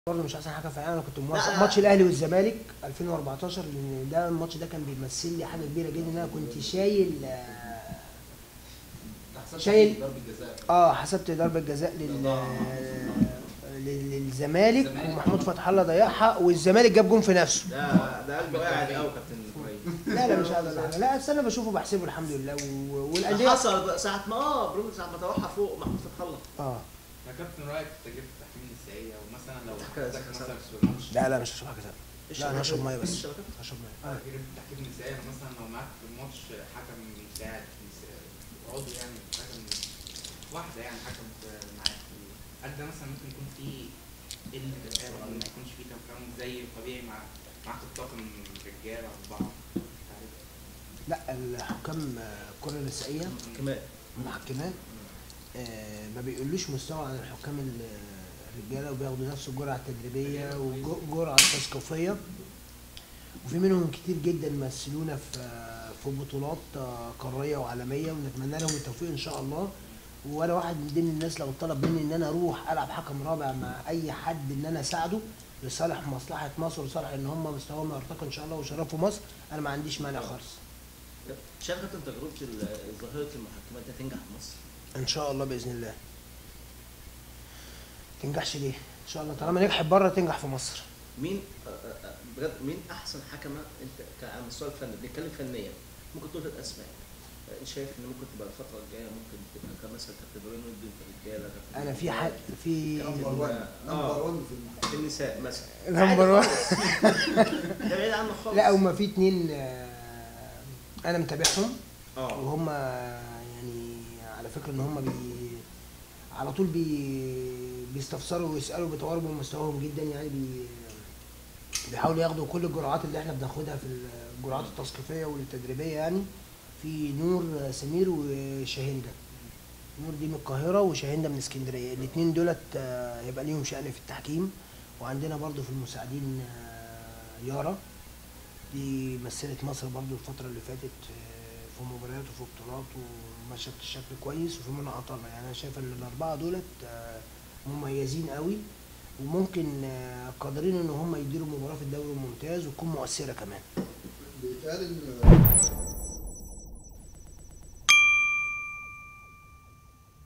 برضه مش احسن حاجه في العالم انا كنت لا، موافق لا. ماتش الاهلي والزمالك 2014 لان ده الماتش ده كان بيمثل لي حاجه كبيره جدا ان انا كنت شايل آه، شايل- ضربة جزاء اه حسبت ضربه جزاء لل لل- للزمالك ومحمود فتح الله ضيعها والزمالك جاب جون في نفسه ده ده قلبه قاعد قوي كابتن ابراهيم لا لا مش قادر لا لا أصل انا بشوفه بحسبه الحمد لله و- والانديه حصل بقى ساعة ما اه برونو ساعة ما توحى فوق محمود فتح الله اه يا كابتن رايك في تجربه التحكيم النسائيه ومثلا لو تحكي- حضرتك تحكي مثلا سوا. في ماتش لا لا مش هشرب حاجه ثانيه لا انا هشرب ميه بس الشبكات هشرب ميه آه. تجربه التحكيم النسائيه مثلا لو معاك في الماتش حكم مساعد نسائي، عضو يعني حكم واحده يعني حكم في- معاك هل ده مثلا ممكن يكون فيه قله تفاهم او ما يكونش فيه تفاهم زي الطبيعي مع معاك الطاقم رجاله اربعه تعرف؟ لا الحكام آه، الكره النسائيه كمان المحكمات آه، ما بيقولوش مستوى عن الحكام ال- الرجاله وبياخدوا نفس الجرعه التدريبيه والجرعه التثقيفيه وفي منهم كتير جدا مثلونا في في بطولات آه، قاريه وعالميه ونتمنى لهم التوفيق ان شاء الله وانا واحد من ضمن الناس لو طلب مني ان انا اروح العب حكم رابع مع اي حد ان انا اساعده لصالح مصلحه مصر وصالح ان هم مستواهم يرتقي ان شاء الله ويشرفوا مصر انا ما عنديش مانع خالص شايف كابتن تجربة ال- ظاهرة المحكمات دي تنجح في مصر؟ ان شاء الله باذن الله تنجحش ليه ان شاء الله طالما نجحت بره تنجح في مصر مين آه، آه، آه، بجد مين احسن حكمه انت ك- على المستوى الفني بنتكلم فنيا ممكن تقول الاسماء آه، شايف ان ممكن تبقى الفتره الجايه ممكن تبقى كمثلا كابتن ابراهيم ودي في الرجاله كابتن انا في حد في نمبر 1 آه. نمبر 1 في المحل في النساء مثلا نمبر عادي واحد. خالص. ده بعيد عنه خالص لا هما في اتنين آه، انا متابعهم اه وهم يعني على فكره ان هم بي على طول بي بيستفسروا ويسالوا بيطوروا من مستواهم جدا يعني بي بيحاولوا ياخدوا كل الجرعات اللي احنا بناخدها في الجرعات التثقيفيه والتدريبيه يعني في نور سمير وشاهندة نور دي من القاهره وشاهندة من اسكندريه الاثنين دولت آه، هيبقى ليهم شأن في التحكيم وعندنا برضو في المساعدين آه، يارا دي مثلت مصر برضو الفترة اللي فاتت آه، في مباريات وفي بطولات ومشت الشكل كويس وفي منها عطلة يعني أنا شايف إن الأربعة دولت آه، مميزين قوي وممكن آه، قادرين إن هم يديروا مباراة في الدوري الممتاز وتكون مؤثرة كمان بيتقال ان